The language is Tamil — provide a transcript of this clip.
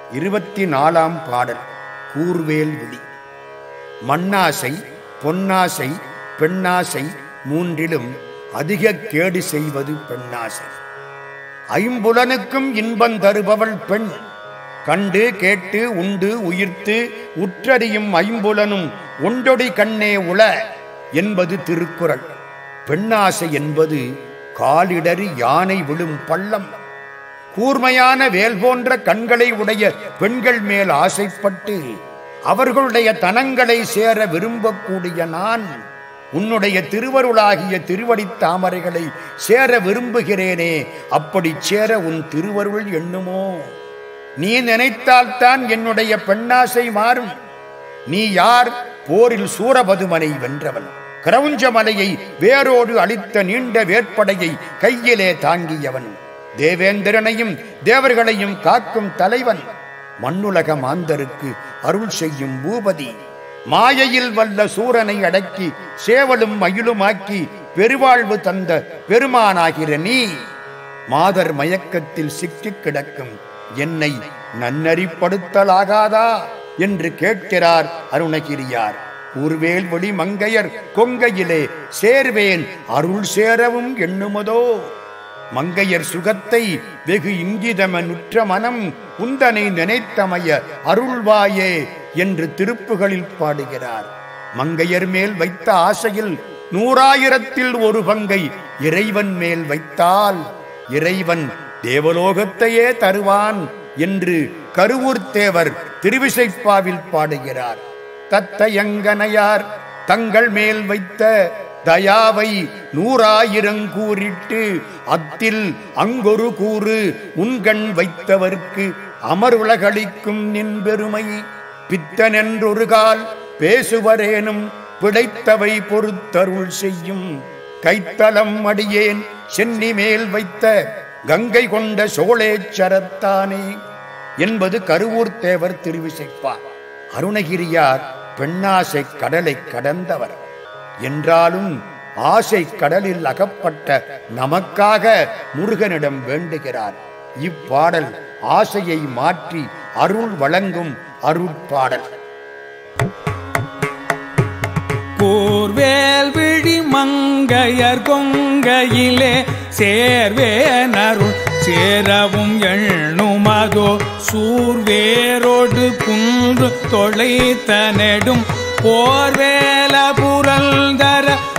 இருபத்தி நாலாம் பாடல் கூர்வேல் விழி மண்ணாசை பொன்னாசை பெண்ணாசை மூன்றிலும் அதிக கேடு செய்வது பெண்ணாசை ஐம்புலனுக்கும் இன்பம் தருபவள் பெண் கண்டு கேட்டு உண்டு உயிர்த்து உற்றறியும் ஐம்புலனும் ஒன்றொடி கண்ணே உள என்பது திருக்குறள் பெண்ணாசை என்பது காலிடறி யானை விழும் பள்ளம் கூர்மையான வேல் போன்ற கண்களை உடைய பெண்கள் மேல் ஆசைப்பட்டு அவர்களுடைய தனங்களை சேர விரும்பக்கூடிய நான் உன்னுடைய திருவருளாகிய திருவடித் தாமரைகளை சேர விரும்புகிறேனே அப்படி சேர உன் திருவருள் எண்ணுமோ நீ நினைத்தால்தான் என்னுடைய பெண்ணாசை மாறும் நீ யார் போரில் சூரபதுமனை வென்றவன் கிரவுஞ்ச மலையை வேரோடு அளித்த நீண்ட வேற்படையை கையிலே தாங்கியவன் தேவேந்திரனையும் தேவர்களையும் காக்கும் தலைவன் மண்ணுலக மாந்தருக்கு அருள் செய்யும் பூபதி மாயையில் வல்ல சூரனை அடக்கி சேவலும் மயிலுமாக்கி பெருவாழ்வு தந்த பெருமானாகிற நீ மாதர் மயக்கத்தில் சிக்கிக் கிடக்கும் என்னை நன்னறிப்படுத்தலாகாதா என்று கேட்கிறார் அருணகிரியார் கூர்வேல் ஒளி மங்கையர் கொங்கையிலே சேர்வேன் அருள் சேரவும் எண்ணுமதோ மங்கையர் சுகத்தை வெகு இங்கிதமனுற்ற மனம் உந்தனை நினைத்தமைய அருள்வாயே என்று திருப்புகளில் பாடுகிறார் மங்கையர் மேல் வைத்த ஆசையில் நூறாயிரத்தில் ஒரு பங்கை இறைவன் மேல் வைத்தால் இறைவன் தேவலோகத்தையே தருவான் என்று கருவூர் தேவர் திருவிசைப்பாவில் பாடுகிறார் தத்தையங்கனையார் தங்கள் மேல் வைத்த தயாவை நூறாயிரங்கூறிட்டு அத்தில் அங்கொரு கூறு உண்கண் வைத்தவர்க்கு அமர்வுலகளிக்கும் நின் பெருமை பித்தனென்றொரு கால் பேசுவரேனும் பிழைத்தவை பொறுத்தருள் செய்யும் கைத்தலம் அடியேன் சென்னி மேல் வைத்த கங்கை கொண்ட சோழேச்சரத்தானே என்பது கருவூர் தேவர் திருவிசைப்பார் அருணகிரியார் பெண்ணாசை கடலை கடந்தவர் என்றாலும் ஆசை கடலில் அகப்பட்ட நமக்காக முருகனிடம் வேண்டுகிறார் இப்பாடல் ஆசையை மாற்றி அருள் வழங்கும் அருட்பாடல் கூர்வேல் விழி மங்கையர் கொங்கையிலே சேர்வேனருள் சேரவும் எண்ணுமதோ சூர்வேரோடு குன்று தொலைத்தனெடும் போர்வேல புரல்தர